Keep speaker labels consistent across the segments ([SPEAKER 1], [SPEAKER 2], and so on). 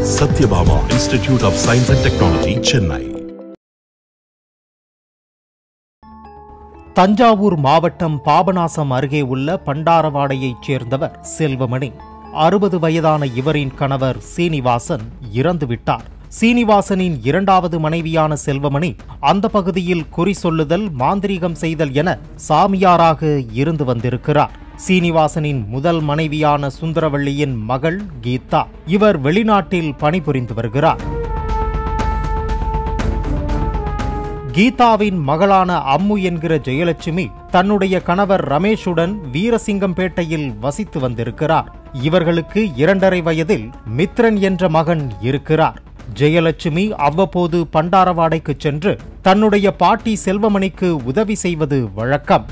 [SPEAKER 1] Satyabama Institute of Science and Technology, Chennai.
[SPEAKER 2] Thanjavur மாவட்டம் பாபநாசம் அருகே உள்ள பண்டாரவாடையைச் சேர்ந்தவர் செல்வமணி அறுபது வயதான இவரின் கணவர் சீனிவாசன் இறந்துவிட்டார் சீனிவாசனின் இரண்டாவது மனைவியான செல்வமணி அந்த பகுதியில் குறி சொல்லுதல் மாந்திரீகம் செய்தல் என சாமியாராக இருந்து வந்திருக்கிறார் சீனிவாசனின் முதல் மனைவியான சுந்தரவள்ளியின் மகள் கீதா இவர் வெளிநாட்டில் பணிபுரிந்து வருகிறார் கீதாவின் மகளான அம்மு என்கிற ஜெயலட்சுமி தன்னுடைய கணவர் ரமேஷுடன் வீரசிங்கம்பேட்டையில் வசித்து வந்திருக்கிறார் இவர்களுக்கு இரண்டரை வயதில் மித்ரன் என்ற மகன் இருக்கிறார் ஜெயலட்சுமி அவ்வப்போது பண்டாரவாடைக்கு சென்று தன்னுடைய பாட்டி செல்வமணிக்கு உதவி செய்வது வழக்கம்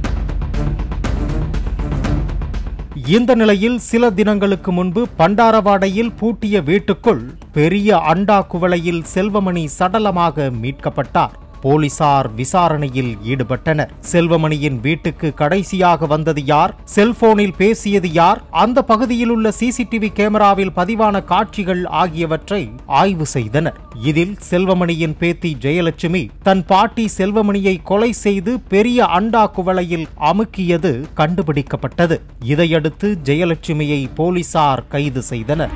[SPEAKER 2] இந்த நிலையில் சில தினங்களுக்கு முன்பு பண்டாரவாடையில் பூட்டிய வீட்டுக்குள் பெரிய அண்டா குவளையில் செல்வமணி சடலமாக மீட்கப்பட்டார் போலீசார் விசாரணையில் ஈடுபட்டனர் செல்வமணியின் வீட்டுக்கு கடைசியாக வந்தது யார் செல்போனில் பேசியது யார் அந்த பகுதியில் உள்ள சிசிடிவி கேமராவில் பதிவான காட்சிகள் ஆகியவற்றை ஆய்வு செய்தனர் இதில் செல்வமணியின் பேத்தி ஜெயலட்சுமி தன் பாட்டி செல்வமணியை கொலை செய்து பெரிய அண்டா குவளையில் அமுக்கியது கண்டுபிடிக்கப்பட்டது இதையடுத்து ஜெயலட்சுமியை போலீசார் கைது செய்தனர்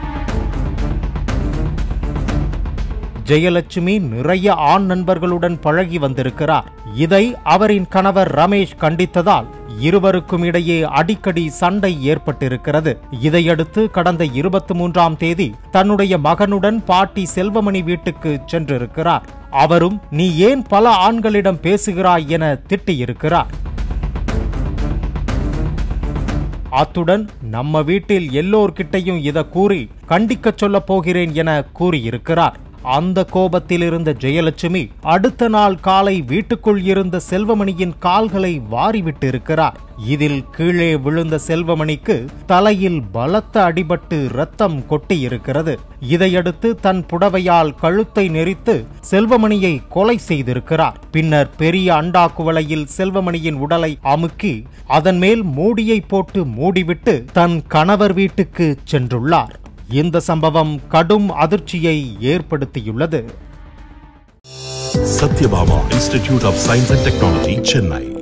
[SPEAKER 2] ஜெயலட்சுமி நிறைய ஆண் நண்பர்களுடன் பழகி வந்திருக்கிறார் இதை அவரின் கணவர் ரமேஷ் கண்டித்ததால் இருவருக்கும் இடையே அடிக்கடி சண்டை ஏற்பட்டிருக்கிறது இதையடுத்து கடந்த இருபத்தி மூன்றாம் தேதி தன்னுடைய மகனுடன் பாட்டி செல்வமணி வீட்டுக்கு சென்றிருக்கிறார் அவரும் நீ ஏன் பல ஆண்களிடம் பேசுகிறாய் என திட்டியிருக்கிறார் அத்துடன் நம்ம வீட்டில் எல்லோர்கிட்டையும் இத கூறி கண்டிக்கச் சொல்லப் போகிறேன் என கூறியிருக்கிறார் அந்த கோபத்தில் இருந்த ஜெயலட்சுமி அடுத்த நாள் காலை வீட்டுக்குள் இருந்த செல்வமணியின் கால்களை வாரிவிட்டு இருக்கிறார் இதில் கீழே விழுந்த செல்வமணிக்கு தலையில் பலத்த அடிபட்டு ரத்தம் கொட்டியிருக்கிறது இதையடுத்து தன் புடவையால் கழுத்தை நெரித்து செல்வமணியை கொலை செய்திருக்கிறார் பின்னர் பெரிய அண்டா குவளையில் செல்வமணியின் உடலை அமுக்கி அதன் மேல் மூடியை போட்டு மூடிவிட்டு தன் கணவர் வீட்டுக்கு சென்றுள்ளார் இந்த சம்பவம் கடும் அதிர்ச்சியை ஏற்படுத்தியுள்ளது
[SPEAKER 1] Satyabama Institute of Science and Technology, Chennai.